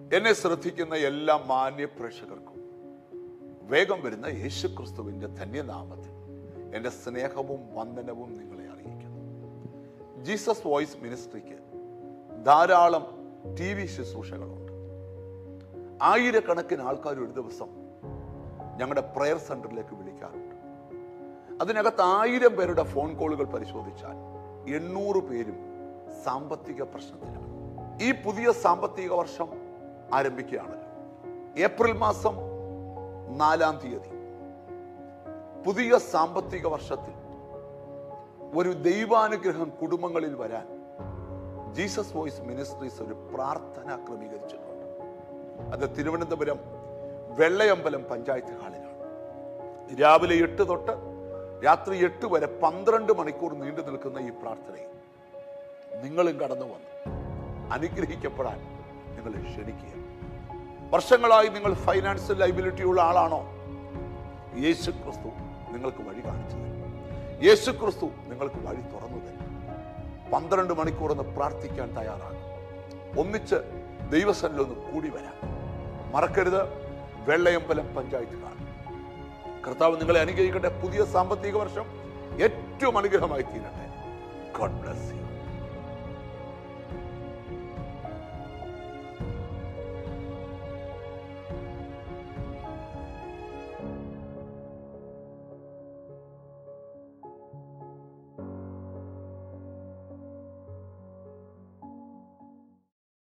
എന്നെ ശ്രദ്ധിക്കുന്ന എല്ലാ മാന്യ പ്രേക്ഷകർക്കും വേഗം വരുന്ന യേശു ക്രിസ്തുവിന്റെ ധന്യനാമത്തിൽ എൻ്റെ സ്നേഹവും വന്ദനവും നിങ്ങളെ അറിയിക്കുന്നു ജീസസ് വോയിസ് മിനിസ്ട്രിക്ക് ധാരാളം ടി വി ശുശ്രൂഷകളുണ്ട് ആയിരക്കണക്കിന് ആൾക്കാർ ഒരു ദിവസം ഞങ്ങളുടെ പ്രെയർ സെന്ററിലേക്ക് വിളിക്കാറുണ്ട് അതിനകത്ത് ആയിരം പേരുടെ ഫോൺ കോളുകൾ പരിശോധിച്ചാൽ എണ്ണൂറ് പേരും സാമ്പത്തിക പ്രശ്നത്തിലാണ് ഈ പുതിയ സാമ്പത്തിക വർഷം ആരംഭിക്കുകയാണല്ലോ ഏപ്രിൽ മാസം നാലാം തീയതി പുതിയ സാമ്പത്തിക വർഷത്തിൽ ഒരു ദൈവാനുഗ്രഹം കുടുംബങ്ങളിൽ വരാൻ ജീസസ് വോയിസ് മിനിസ്ട്രീസ് ഒരു പ്രാർത്ഥന ക്രമീകരിച്ചിട്ടുണ്ട് അത് തിരുവനന്തപുരം വെള്ളയമ്പലം പഞ്ചായത്ത് ഹാളിലാണ് രാവിലെ എട്ട് തൊട്ട് രാത്രി എട്ട് വരെ പന്ത്രണ്ട് മണിക്കൂർ നീണ്ടു നിൽക്കുന്ന ഈ പ്രാർത്ഥനയിൽ നിങ്ങളും കടന്നു വന്ന് അനുഗ്രഹിക്കപ്പെടാൻ നിങ്ങളെ ക്ഷണിക്കുക വർഷങ്ങളായി നിങ്ങൾ ഫൈനാൻഷ്യൽ ലൈബിലിറ്റി ഉള്ള ആളാണോ യേശു ക്രിസ്തു നിങ്ങൾക്ക് വഴി കാണിച്ചു തരും യേശു ക്രിസ്തു നിങ്ങൾക്ക് വഴി തുറന്നു തരും പന്ത്രണ്ട് മണിക്കൂർ ഒന്ന് പ്രാർത്ഥിക്കാൻ തയ്യാറാകും ഒന്നിച്ച് ദൈവസനിൽ ഒന്ന് കൂടി വരാം മറക്കരുത് വെള്ളയമ്പലം പഞ്ചായത്ത് കാണും കർത്താവ് നിങ്ങളെ അനുഗ്രഹിക്കട്ടെ പുതിയ സാമ്പത്തിക വർഷം ഏറ്റവും അനുഗ്രഹമായി തീരട്ടെ ഗോഡ് ബ്ലസ് യു